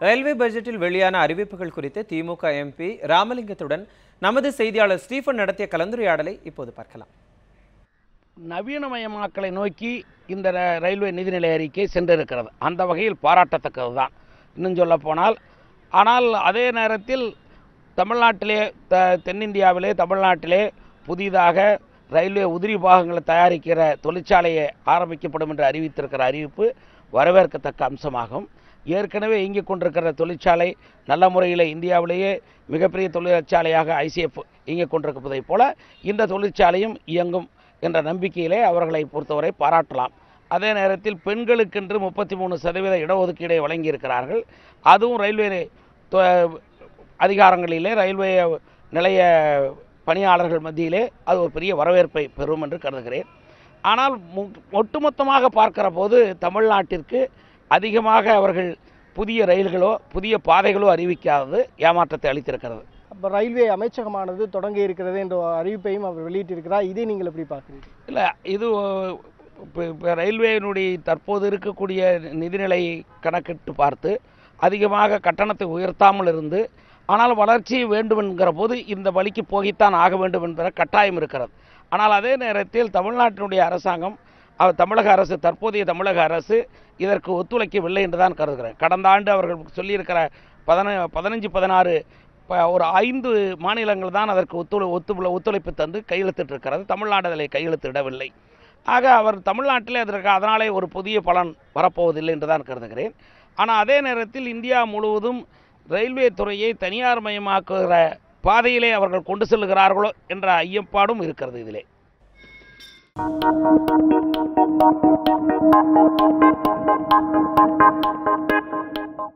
railway பட்ஜெட்டில் வெளியான அறிவிப்புகள் குறித்து திமுக எம்பி ராமலிங்கத்துடன் நமது செய்தியாளர் ஸ்டீஃபன் நடத்திய கலந்துரையாடலை இப்போது பார்க்கலாம் நவீனமயமாக்கலை நோக்கி இந்த ர- ரயில்வே நிதிநிலை அறிக்கை சென்றிருக்கிறது அந்த வகையில் பாராட்டத்தக்கது தான் இன்னும் சொல்ல போனால் ஆனால் அதே நேரத்தில் தமிழ்நாட்டிலே த தென்னிந்தியாவிலே தமிழ்நாட்டிலே புதிதாக ரயில்வே உதிரி பாகங்களை தயாரிக்கிற தொழிற்சாலையை ஆரம்பிக்கப்படும் என்று அறிவித்திருக்கிற அறிவிப்பு வரவேற்கத்தக்க அம்சமாகும் ஏற்கனவே இயங்கிக் கொண்டிருக்கிற தொழிற்சாலை நல்ல முறையில் இந்தியாவிலேயே மிகப்பெரிய தொழிற்சாலையாக ஐசிஎஃப் இயங்கிக் கொண்டிருப்பதைப் போல இந்த தொழிற்சாலையும் இயங்கும் என்ற நம்பிக்கையிலே அவர்களை பொறுத்தவரை பாராட்டலாம் அதே நேரத்தில் பெண்களுக்கென்று முப்பத்தி மூணு சதவீத இடஒதுக்கீடை வழங்கியிருக்கிறார்கள் அதுவும் ரயில்வே தொ- அதிகாரங்களிலே ரயில்வே நிலைய பணியாளர்கள் மத்தியிலே அது ஒரு பெரிய வரவேற்பை பெறும் என்று கருதுகிறேன் ஆனால் மு- ஒட்டுமொத்தமாக பார்க்கிற போது தமிழ்நாட்டிற்கு அதிகமாக அவர்கள் புதிய ரயில்களோ புதிய பாதைகளோ அறிவிக்காதது ஏமாற்றத்தை அளித்திருக்கிறது அப்போ ரயில்வே அமைச்சகமானது தொடங்க இருக்கிறது என்ற அறிவிப்பையும் அவர் வெளியிட்டிருக்கிறார் இதை நீங்கள் எப்படி பார்க்குறீங்க இல்லை இது இப்போ இப்போ ரயில்வேயினுடைய தற்போது இருக்கக்கூடிய நிதிநிலை கணக்கிட்டு பார்த்து அதிகமாக கட்டணத்தை உயர்த்தாமல் இருந்து ஆனால் வளர்ச்சி வேண்டும் என்கிற போது இந்த வழிக்கு போகித்தான் ஆக வேண்டும் என்கிற கட்டாயம் இருக்கிறது ஆனால் அதே நேரத்தில் தமிழ்நாட்டினுடைய அரசாங்கம் அஹ், தமிழக அரசு தற்போதைய தமிழக அரசு இதற்கு ஒத்துழைக்கவில்லை என்று தான் கருதுகிறேன் கடந்த ஆண்டு அவர்கள் சொல்லியிருக்கிற பதின பதினஞ்சு பதினாறு ப- ஒரு ஐந்து மாநிலங்கள் தான் அதற்கு ஒத்துழை ஒத்து ஒத்துழைப்பு தந்து கையெழுத்திட்டிருக்கிறது தமிழ்நாடு அதில் கையெழுத்திடவில்லை ஆக அவர் தமிழ்நாட்டிலே அதற்கு அதனாலே ஒரு புதிய பலன் வரப்போவதில்லை என்று தான் கருதுகிறேன் ஆனால் அதே நேரத்தில் இந்தியா முழுவதும் ரயில்வே துறையை தனியார் மயமாக்குகிற பாதையிலே அவர்கள் கொண்டு செல்லுகிறார்களோ என்ற ஐயப்பாடும் இருக்கிறது இதிலே